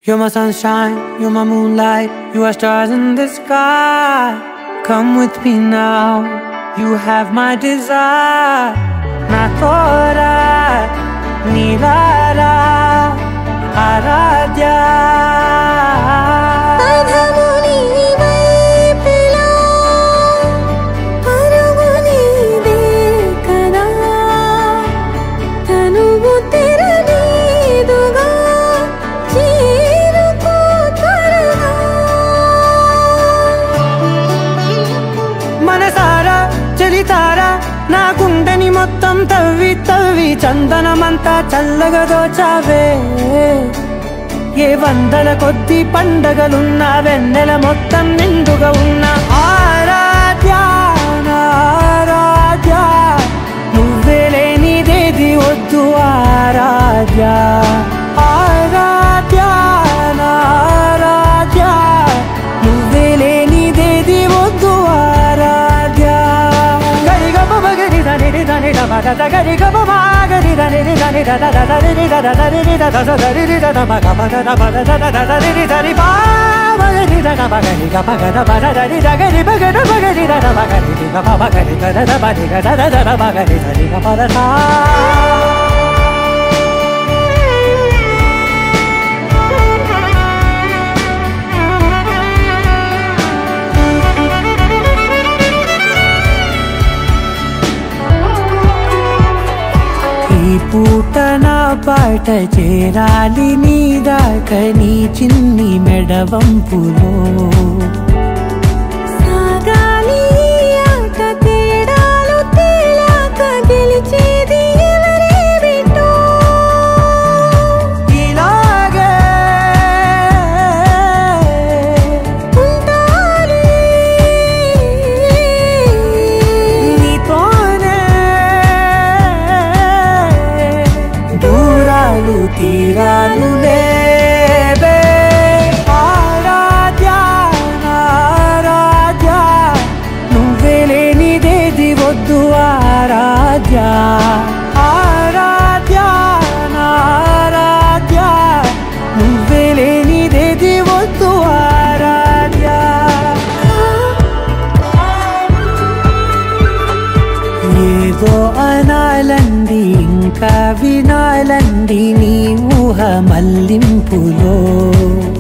You're my sunshine, you're my moonlight, you are stars in the sky. Come with me now, you have my desire. Na tora, nilara, aradya. అధము నీ వైపులా, పరుగు నీదే కదా. తనువు తెరనీదుగా, చేరుకో త్వరగా. మనసారా చలితారా నా గుండెని మొత్తం తవ్వి తవ్వి చందనమంతా చల్లగా దోచావే ఏ వందల కొద్ది పండగలున్న వెన్నెల మొత్తం నిండుగా ఉన్న ఆరాధ్య నా ఆరాధ్య నువ్వే లేనిదేది వద్దు ఆరాధ్య ఆరాధ్య నా ఆరాధ్య నువ్వే లేనిదేది వద్దు ఆరాధ్య గరి గమ గరి దని రి దని ద మగ ద గరి గమ మా గరి దని రి దని ద ద ద ద రి రి ద ద ద రి రి ద ద ద ద రి రి ద ద మ గ మ ద ద మ ద ద ద ద ద రి రి ద రి పా మ గ రి ద ద మ గ రి గ మ గ ద మ ద ద రి ద గ రి మ గ ద మ గ రి ద ద మ గ రి రి గ మ మ గ రి గ ద ద మ రి గ ద ద ద ద మ గ రి ద రి గ మ ద సా ఈ పూట నా పాట చేరాలి నీ దాకా నీ చిన్ని మెడవంపులో సాగాలి ఈ ఆట తేడాలు తేలాక గెలిచేది ఎవరే బిడ్డో ఇలాగే ఉంటాలి నీతోనే దూరాలు తీరాలు లేవే ఆరాధ్య నా ఆరాధ్య నువ్వే లేనిదేది వద్దు ఆరాధ్య ఆరాధ్య నా ఆరాధ్య నువ్వే లేనిదేది వద్దు ఆరాధ్య ఏదో అనాలండి ఇంకా వినాలండి నీ ఊహ మల్లింపులో